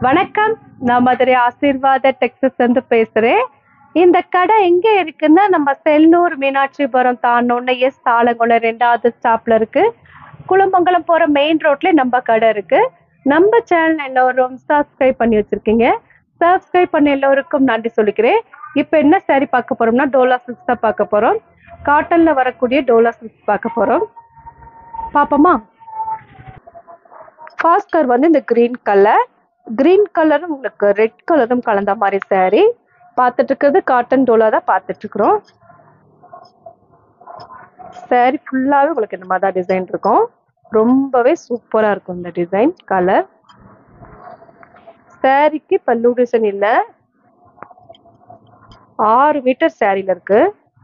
வணக்கம் நான் மதுரை ஆசீர்வாத டெக்ஸஸ் வந்து பேசுறேன் இந்த கடை எங்க இருக்குன்னா நம்ம செல்லூர் மீனாட்சிபுரம் தாண்டோன்னு எஸ் தாளங்குளம் ரெண்டாவது ஸ்டாப்ல இருக்கு குளமங்கலம் போற மெயின் ரோட்ல நம்ம கடை இருக்கு நம்ம சேனல் எல்லோரும் சப்ஸ்கிரைப் பண்ணி வச்சிருக்கீங்க சப்ஸ்கிரைப் பண்ண எல்லோருக்கும் நன்றி சொல்லிக்கிறேன் இப்போ என்ன saree பார்க்க போறோம்னா டோலா சில்க்ஸ் தான் பார்க்க போறோம் காட்டன்ல வரக்கூடிய டோலா சில்க்ஸ் பார்க்க போறோம் பாப்போமா பாஸ்கர் வந்து இந்த கிரீன் கலர் கிரீன் கலரும் உங்களுக்கு ரெட் கலரும் கலந்த மாதிரி saree பார்த்துட்டு இருக்கிறது காட்டன் டோலா தான் பார்த்துட்டு இருக்கிறோம் saree ஃபுல்லாகவே உங்களுக்கு இந்த மாதிரி தான் டிசைன் இருக்கும் ரொம்பவே சூப்பராக இருக்கும் இந்த டிசைன் கலர் சாரிக்கு பல்லு டிசைன் இல்லை ஆறு மீட்டர் சாரியில் இருக்கு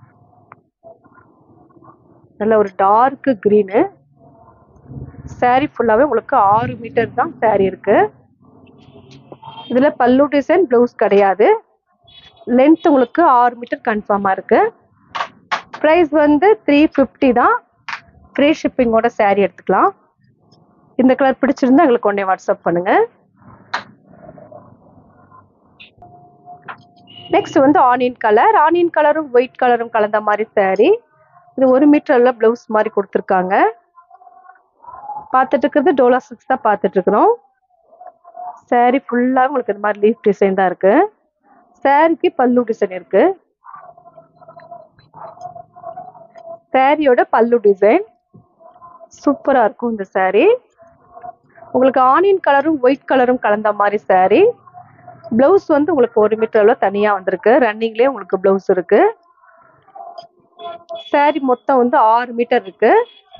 நல்ல ஒரு டார்க் க்ரீனு saree ஃபுல்லாகவே உங்களுக்கு ஆறு மீட்டர் தான் saree இருக்கு இதில் பல்லு டிசைன் ப்ளவுஸ் கிடையாது லென்த் உங்களுக்கு ஆறு மீட்டர் கன்ஃபார்மாக இருக்கு ப்ரைஸ் வந்து த்ரீ ஃபிஃப்டி தான் ஃப்ரீ ஷிப்பிங்கோட saree எடுத்துக்கலாம் இந்த கலர் பிடிச்சிருந்தா எங்களுக்கு உடனே வாட்ஸ்அப் பண்ணுங்க நெக்ஸ்ட் வந்து ஆனியன் கலர் ஆனியன் கலரும் ஒயிட் கலரும் கலந்த மாதிரி saree இது ஒரு மீட்டர்ல ப்ளவுஸ் மாதிரி கொடுத்துருக்காங்க பார்த்துட்டு இருக்கிறது டோலா சிக்ஸ் தான் பார்த்துட்டு இருக்கிறோம் saree ஃபுல்லாக உங்களுக்கு இந்த மாதிரி லீஃப் டிசைன் தான் இருக்கு சாரிக்கு பல்லு டிசைன் இருக்கு சாரியோட பல்லு டிசைன் சூப்பரா இருக்கும் இந்த saree உங்களுக்கு ஆனியன் கலரும் ஒயிட் கலரும் கலந்த மாதிரி saree பிளவுஸ் வந்து உங்களுக்கு ஒரு மீட்டர்ல தனியா வந்திருக்கு ரன்னிங்லேயே உங்களுக்கு பிளவுஸ் இருக்கு saree மொத்தம் வந்து ஆறு மீட்டர் இருக்கு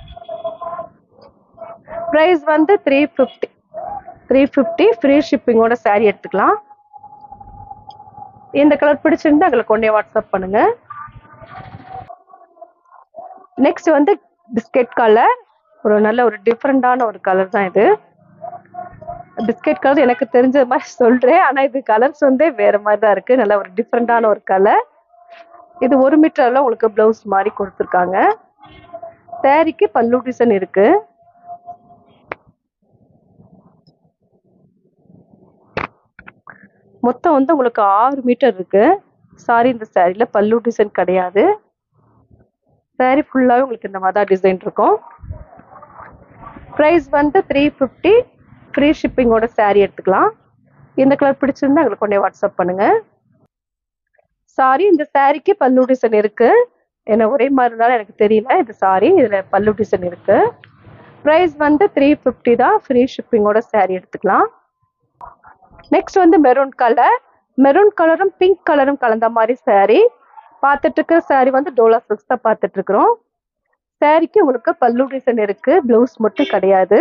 ப்ரைஸ் வந்து three fifty three fifty free ஷிப்பிங்கோட saree எடுத்துக்கலாம் இந்த கலர் பிடிச்சிருந்தா எங்களுக்கு உடனே வாட்ஸ்அப் பண்ணுங்க நெக்ஸ்ட் வந்து பிஸ்கெட் கலர் ஒரு நல்ல ஒரு டிஃப்ரெண்டான ஒரு கலர் தான் இது பிஸ்கெட் கலர் எனக்கு தெரிஞ்ச மாதிரி சொல்றேன் ஆனா இது கலர்ஸ் வந்து வேற மாதிரி தான் இருக்கு நல்ல ஒரு டிஃப்ரெண்டான ஒரு கலர் இது ஒரு மீட்டர்ல உங்களுக்கு பிளவுஸ் மாதிரி கொடுத்துருக்காங்க சாரிக்கு பல்லு டிசைன் இருக்கு மொத்தம் வந்து உங்களுக்கு ஆறு மீட்டர் இருக்கு சாரி இந்த சாரியில பல்லு டிசைன் கிடையாது சாரி ஃபுல்லாகவே உங்களுக்கு இந்த மாதிரி தான் டிசைன் இருக்கும் ப்ரைஸ் வந்து த்ரீ ஃபிஃப்டி ஃப்ரீ ஷிப்பிங்கோட saree எடுத்துக்கலாம் இந்த கலர் பிடிச்சிருந்தா எங்களுக்கு உடனே வாட்ஸ்அப் பண்ணுங்க சாரி இந்த சாரிக்கு பல்லு டிசைன் இருக்கு என்ன ஒரே மாதிரி இருந்தாலும் எனக்கு தெரியல இது சாரி இதுல பல்லு டிசைன் இருக்கு ப்ரைஸ் வந்து த்ரீ ஃபிஃப்டி தான் ஃப்ரீ ஷிப்பிங்கோட saree எடுத்துக்கலாம் நெக்ஸ்ட் வந்து மெரூன் கலர் மெரூன் கலரும் பிங்க் கலரும் கலந்த மாதிரி saree பார்த்துட்டு இருக்க saree வந்து டோலா சில்க்ஸ் தான் பார்த்துட்டு இருக்கிறோம் சாரிக்கு உங்களுக்கு பல்லு டிசைன் இருக்கு பிளவுஸ் மட்டும் கிடையாது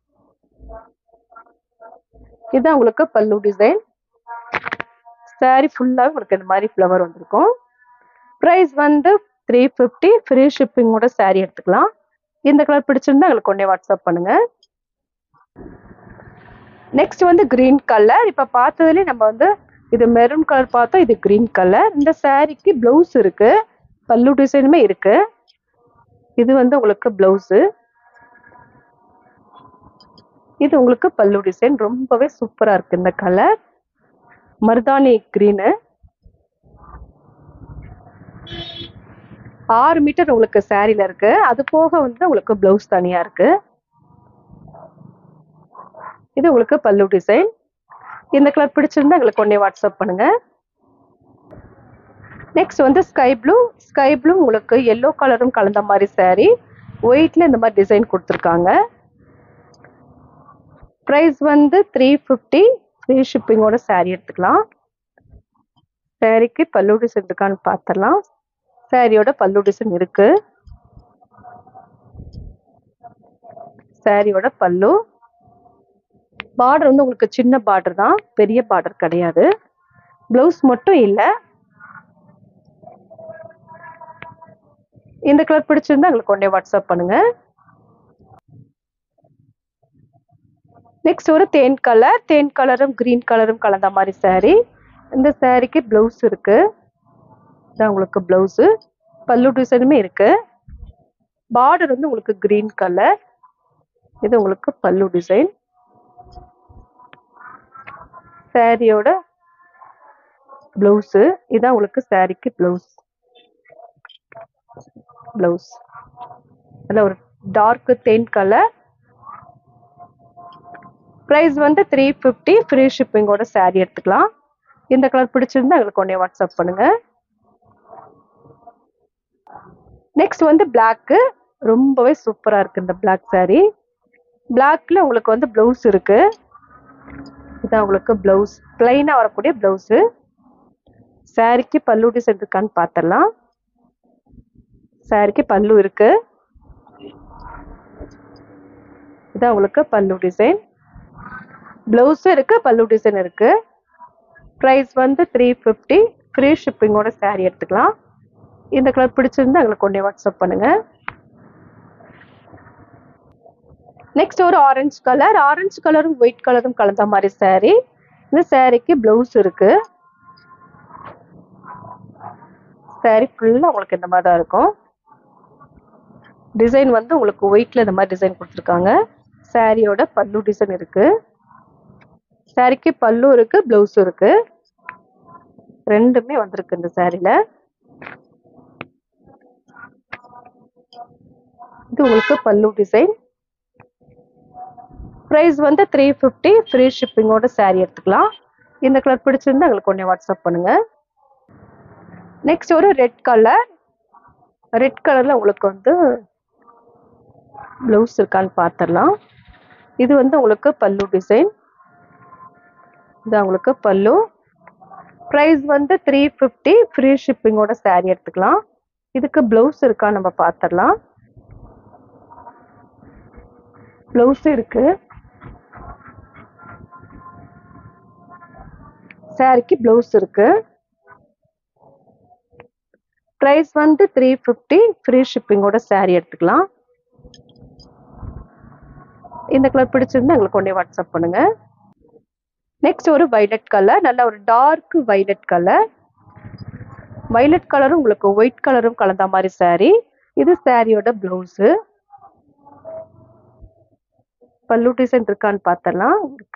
இதுதான் உங்களுக்கு பல்லு டிசைன் saree ஃபுல்லாக உங்களுக்கு இந்த மாதிரி ஃப்ளவர் வந்திருக்கும் ப்ரைஸ் வந்து த்ரீ ஃபிஃப்டி ஃப்ரீ ஷிப்பிங்கோட saree எடுத்துக்கலாம் இந்த கலர் பிடிச்சிருந்தா எங்களுக்கு உடனே வாட்ஸ்அப் பண்ணுங்க நெக்ஸ்ட் வந்து கிரீன் கலர் இப்போ பார்த்ததுலேயே நம்ம வந்து இது மெரூன் கலர் பார்த்தோம் இது கிரீன் கலர் இந்த சாரிக்கு பிளவுஸ் இருக்கு பல்லு டிசைனுமே இருக்கு இது வந்து உங்களுக்கு பிளவுஸு இது உங்களுக்கு பல்லு டிசைன் ரொம்பவே சூப்பரா இருக்கு இந்த கலர் மருதாணி கிரீனு ஆறு மீட்டர் உங்களுக்கு சாரில இருக்கு அது போக வந்து உங்களுக்கு பிளவுஸ் தனியா இருக்கு இது உங்களுக்கு பல்லு டிசைன் இந்த கலர் பிடிச்சிருந்தா எங்களுக்கு உடனே வாட்ஸ்அப் பண்ணுங்க நெக்ஸ்ட் வந்து ஸ்கை ப்ளூ ஸ்கை ப்ளூ உங்களுக்கு எல்லோ கலரும் கலந்த மாதிரி saree ஒயிட்ல இந்த மாதிரி டிசைன் கொடுத்துருக்காங்க ப்ரைஸ் வந்து த்ரீ ஃபிஃப்டி ஃப்ரீ ஷிப்பிங்கோட saree எடுத்துக்கலாம் சாரிக்கு பல்லு டிசைன் இருக்கான்னு பார்த்துடலாம் சாரியோட பல்லு டிசைன் இருக்கு சாரியோட பல்லு பார்டர் வந்து உங்களுக்கு சின்ன பார்டர் தான் பெரிய பார்டர் கிடையாது பிளவுஸ் மட்டும் இல்லை இந்த கலர் பிடிச்சிருந்தா எங்களுக்கு உடனே வாட்ஸ்அப் பண்ணுங்க நெக்ஸ்ட் ஒரு தேன் கலர் தேன் கலரும் கிரீன் கலரும் கலந்த மாதிரி saree இந்த சாரிக்கு பிளவுஸ் இருக்கு இதான் உங்களுக்கு பிளவுஸு பல்லு டிசைனுமே இருக்கு பார்டர் வந்து உங்களுக்கு கிரீன் கலர் இது உங்களுக்கு பல்லு டிசைன் சாரியோட பிளவுஸு இதான் உங்களுக்கு சாரிக்கு பிளவுஸ் பிளவுஸ் அதில் ஒரு டார்க் தேன் கலர் ப்ரைஸ் வந்து த்ரீ ஃபிஃப்டி ஃப்ரீ ஷிப்பிங்கோட சாரி எடுத்துக்கலாம் இந்த கலர் பிடிச்சிருந்தா எங்களுக்கு உடனே வாட்ஸ்அப் பண்ணுங்க நெக்ஸ்ட் வந்து பிளாக்கு ரொம்பவே சூப்பராக இருக்கு இந்த பிளாக் சாரி பிளாக்ல உங்களுக்கு வந்து ப்ளவுஸ் இருக்கு இதான் உங்களுக்கு ப்ளவுஸ் பிளைனாக வரக்கூடிய ப்ளவுஸு சாரிக்கு பல்லு டிசைன் இருக்கான்னு பார்த்துடலாம் சாரிக்கு பல்லு இருக்கு இதான் உங்களுக்கு பல்லு டிசைன் ப்ளவுஸும் இருக்கு பல்லு டிசைன் இருக்கு ப்ரைஸ் வந்து த்ரீ ஃபிஃப்டி ஃப்ரீ ஷிப்பிங்கோட சாரி எடுத்துக்கலாம் இந்த கலர் பிடிச்சிருந்தா எங்களுக்கு கொண்டே வாட்ஸ்அப் பண்ணுங்க நெக்ஸ்ட் ஒரு ஆரஞ்சு கலர் ஆரஞ்சு கலரும் ஒயிட் கலரும் கலந்த மாதிரி சாரி இந்த சாரிக்கு ப்ளவுஸ் இருக்கு சாரி ஃபுல்லாக உங்களுக்கு இந்த மாதிரி தான் இருக்கும் டிசைன் வந்து உங்களுக்கு ஒயிட்ல இந்த மாதிரி டிசைன் கொடுத்துருக்காங்க சாரியோட பல்லு டிசைன் இருக்கு சாரிக்கு பல்லு இருக்கு பிளவுஸும் இருக்கு ரெண்டுமே வந்திருக்கு இந்த சாரில இது உங்களுக்கு பல்லு டிசைன் ப்ரைஸ் வந்து த்ரீ ஃபிஃப்டி ஃப்ரீ ஷிப்பிங்கோட சாரி எடுத்துக்கலாம் இந்த கலர் பிடிச்சிருந்தா எங்களுக்கு ஒன்றே வாட்ஸ்அப் பண்ணுங்க நெக்ஸ்ட் ஒரு ரெட் கலர் ரெட் கலர்ல உங்களுக்கு வந்து ப்ளவுஸ் இருக்கான்னு பார்த்துடலாம் இது வந்து உங்களுக்கு பல்லு டிசைன் இது உங்களுக்கு பல்லு ப்ரைஸ் வந்து த்ரீ ஃபிஃப்டி ஃப்ரீ ஷிப்பிங்கோட சாரி எடுத்துக்கலாம் இதுக்கு ப்ளவுஸ் இருக்கா நம்ம பார்த்துடலாம் ப்ளவுஸ் இருக்கு சாரிக்கு ப்ளவுஸ் இருக்கு ப்ரைஸ் வந்து த்ரீ ஃபிஃப்டி ஃப்ரீ ஷிப்பிங்கோட சாரி எடுத்துக்கலாம் இந்த கலர் பிடிச்சிருந்தா எங்களுக்கு கொண்டே வாட்ஸ்அப் பண்ணுங்க நெக்ஸ்ட் ஒரு வைலட் கலர் நல்ல ஒரு டார்க் வைலட் கலர் வைலட் கலரும் உங்களுக்கு ஒயிட் கலரும் கலந்த மாதிரி சாரி இது சாரியோட பிளவுஸு பல்லு டிசைன் இருக்கான்னு பார்த்தலாம் இருக்கு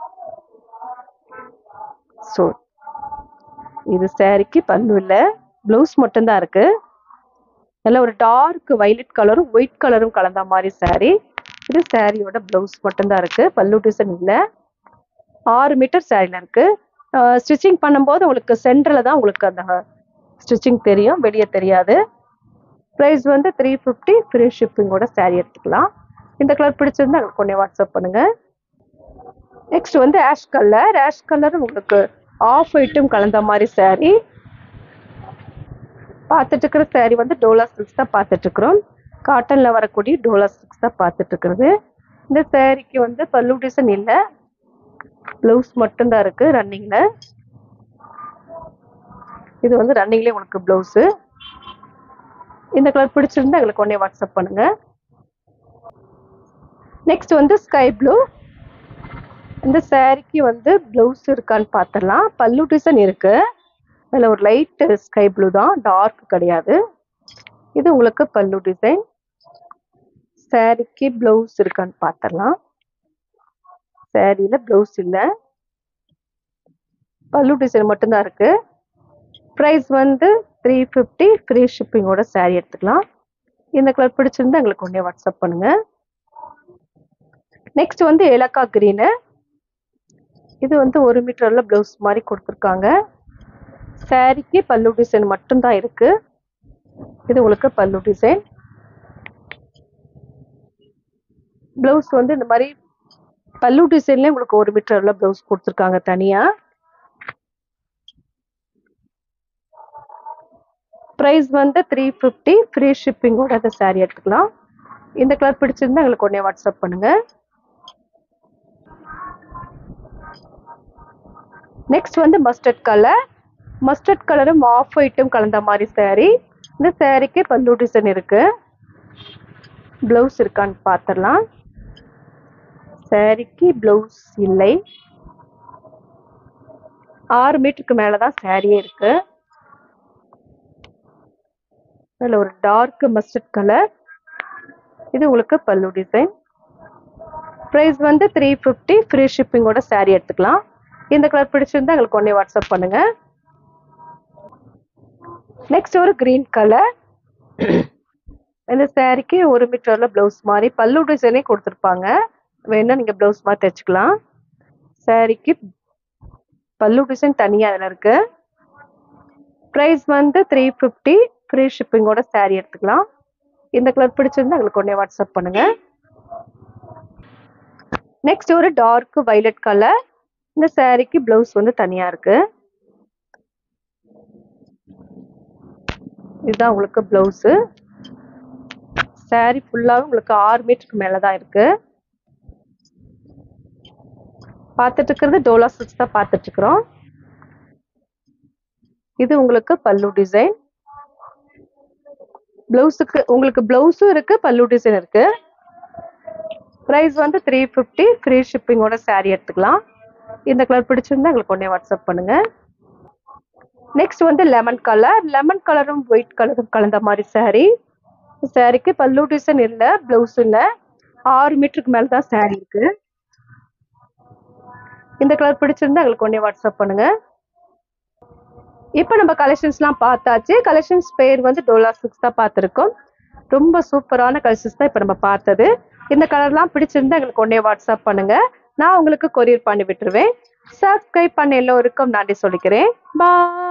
ஸோ இது சாரிக்கு பல்லு இல்லை ப்ளவுஸ் மட்டும்தான் இருக்கு நல்ல ஒரு டார்க் வைலட் கலரும் ஒயிட் கலரும் கலந்த மாதிரி சாரி இது சாரியோட ப்ளவுஸ் மட்டும்தான் இருக்கு பல்லு டிசைன் இல்லை ஆறு மீட்டர் சாரியில் இருக்கு ஸ்டிச்சிங் பண்ணும்போது உங்களுக்கு சென்டரில் தான் உங்களுக்கு அந்த ஸ்டிச்சிங் தெரியும் வெளியே தெரியாது ப்ரைஸ் வந்து த்ரீ ஃபிஃப்டி ஃப்ரீ ஷிப்பிங்கோட சாரி எடுத்துக்கலாம் இந்த கலர் பிடிச்சிருந்தா எங்களுக்கு கொண்டே வாட்ஸ்அப் பண்ணுங்க நெக்ஸ்ட் வந்து ஆஷ் கலர் ஆஷ் கலர் உங்களுக்கு ஆஃப் ஒயிட்டும் கலந்த மாதிரி சாரி பார்த்துட்டு இருக்கிற சாரி வந்து டோலா சில்க்ஸ் தான் பார்த்துட்டு இருக்கிறோம் காட்டன்ல வரக்கூடிய டோலா சில்க்ஸ் தான் பார்த்துட்டு இருக்கிறது இந்த சாரிக்கு வந்து பல்லு டிசைன் இல்லை ப்ளவுஸ் மட்டும்தான் இருக்கு ரன்னிங்ல இது வந்து ரன்னிங்லேயே உங்களுக்கு ப்ளவுஸு இந்த கலர் பிடிச்சிருந்தா எங்களுக்கு உடனே வாட்ஸ்அப் பண்ணுங்க நெக்ஸ்ட் வந்து ஸ்கை ப்ளூ இந்த சாரிக்கு வந்து ப்ளவுஸ் இருக்கான்னு பார்த்துடலாம் பல்லு டிசைன் இருக்கு அதில் ஒரு லைட் ஸ்கை ப்ளூ தான் டார்க் கிடையாது இது உங்களுக்கு பல்லு டிசைன் சாரிக்கு ப்ளவுஸ் இருக்கான்னு பார்த்துடலாம் சாரியில ப்ளவுஸ் இல்லை பல்லு டிசைன் மட்டும்தான் இருக்கு ப்ரைஸ் வந்து த்ரீ ஃபிஃப்டி ஃப்ரீ ஷிப்பிங்கோட சாரி எடுத்துக்கலாம் இந்த கலர் பிடிச்சிருந்தா எங்களுக்கு ஒன்றே வாட்ஸ்அப் பண்ணுங்க நெக்ஸ்ட் வந்து ஏலக்காய் கிரீனு இது வந்து ஒரு மீட்டர்ல ப்ளவுஸ் மாதிரி கொடுத்துருக்காங்க சாரிக்கு பல்லு டிசைன் மட்டும்தான் இருக்கு இது உங்களுக்கு பல்லு டிசைன் ப்ளவுஸ் வந்து இந்த மாதிரி பல்லு டிசைன்ல உங்களுக்கு ஒரு மீட்டர்ல ப்ளவுஸ் கொடுத்துருக்காங்க தனியா ப்ரைஸ் வந்து த்ரீ ஃபிஃப்டி ஃப்ரீ ஷிப்பிங்கோட அந்த சாரி எடுத்துக்கலாம் இந்த கலர் பிடிச்சிருந்தா எங்களுக்கு உடனே வாட்ஸ்அப் பண்ணுங்க நெக்ஸ்ட் வந்து மஸ்டர்ட் கலர் மஸ்டர்ட் கலரும் ஆஃப் ஒயிட்டும் கலந்த மாதிரி சாரி இந்த சாரிக்கு பல்லு டிசைன் இருக்கு ப்ளவுஸ் இருக்கான்னு பார்த்துடலாம் சாரிக்கு ப்ளவுஸ் இல்லை ஆறு மீட்டருக்கு மேலே தான் சாரியே இருக்கு அதில் ஒரு டார்க் மஸ்டர்ட் கலர் இது உங்களுக்கு பல்லு டிசைன் ப்ரைஸ் வந்து த்ரீ ஃபிஃப்டி ஃப்ரீ ஷிப்பிங்கோட சாரி எடுத்துக்கலாம் இந்த கலர் பிடிச்சிருந்தா எங்களுக்கு உடனே வாட்ஸ்அப் பண்ணுங்க நெக்ஸ்ட் ஒரு கிரீன் கலர் இந்த சாரிக்கு ஒரு மீட்டர்ல பிளவுஸ் மாதிரி பல்லு டிசைனே கொடுத்துருப்பாங்க வேணா நீங்க பிளவுஸ் மாதிரி தைச்சுக்கலாம் சாரிக்கு பல்லு டிசைன் தனியா அதில் இருக்கு ப்ரைஸ் வந்து த்ரீ ஃபிஃப்டி ஃப்ரீ ஷிப்பிங்கோட சாரி எடுத்துக்கலாம் இந்த கலர் பிடிச்சிருந்தா எங்களுக்கு உடனே வாட்ஸ்அப் பண்ணுங்க நெக்ஸ்ட் ஒரு டார்க் வைலட் கலர் இந்த சாரிக்கு பிளவுஸ் வந்து தனியா இருக்கு இதுதான் உங்களுக்கு பிளவுஸு சாரி ஃபுல்லாகவே உங்களுக்கு ஆறு மீட்டருக்கு மேலே தான் இருக்கு பார்த்துட்டு இருக்கிறது டோலா சிக்ஸ் தான் பார்த்துட்டு இருக்கிறோம் இது உங்களுக்கு பல்லு டிசைன் பிளவுஸுக்கு உங்களுக்கு பிளவுஸும் இருக்கு பல்லு டிசைன் இருக்கு ப்ரைஸ் வந்து த்ரீ ஃபிஃப்டி ஃப்ரீ ஷிப்பிங்கோட சாரி எடுத்துக்கலாம் இந்த கலர் பிடிச்சிருந்தா எங்களுக்கு உடனே வாட்ஸ்அப் பண்ணுங்க நெக்ஸ்ட் வந்து லெமன் கலர் லெமன் கலரும் ஒயிட் கலரும் கலந்த மாதிரி சாரி சாரிக்கு பல்லு டிசைன் இல்லை பிளவுஸ் இல்லை ஆறு மீட்டருக்கு மேலே தான் சாரி இருக்கு இந்த கலர் பிடிச்சிருந்தா எங்களுக்கு உடனே வாட்ஸ்அப் பண்ணுங்க இப்போ நம்ம கலெக்ஷன்ஸ்லாம் பார்த்தாச்சு கலெக்ஷன்ஸ் பேர் வந்து டோலா சிக்ஸ் தான் பார்த்துருக்கோம் ரொம்ப சூப்பரான கலெக்ஷன்ஸ் தான் இப்போ நம்ம பார்த்தது இந்த கலர்லாம் பிடிச்சிருந்தா எங்களுக்கு உடனே வாட்ஸ்அப் பண்ணுங்க நான் உங்களுக்கு கொரியர் பண்ணி விட்டுருவேன் சப்ஸ்கிரைப் பண்ண எல்லோருக்கும் நன்றி சொல்லிக்கிறேன் பாய்